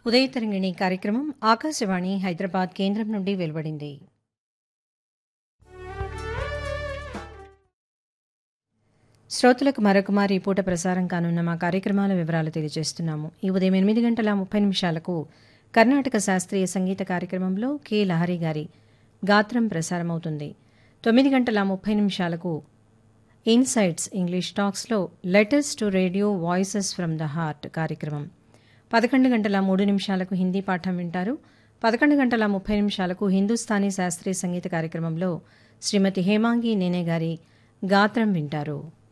ఉదయతరంగిణి కార్యక్రమం ఆకాశవాణి హైదరాబాద్ కేంద్రం నుండి వెలువడింది శ్రోతలకు మరొకమారి ఈ పూట ప్రసారం కానున్న మా కార్యక్రమాల వివరాలు తెలియజేస్తున్నాము ఈ ఉదయం ఎనిమిది గంటల ముప్పై నిమిషాలకు కర్ణాటక శాస్త్రీయ సంగీత కార్యక్రమంలో కె లహరి గారి గాత్రం ప్రసారమవుతుంది తొమ్మిది గంటల ముప్పై నిమిషాలకు ఇన్సైట్స్ ఇంగ్లీష్ టాక్స్లో letters to radio voices from the heart కార్యక్రమం పదకొండు గంటల మూడు నిమిషాలకు హిందీ పాఠం వింటారు పదకొండు గంటల ముప్పై నిమిషాలకు హిందుస్థానీ శాస్త్రీయ సంగీత కార్యక్రమంలో శ్రీమతి హేమాంగి నేనే గారి గాత్రం వింటారు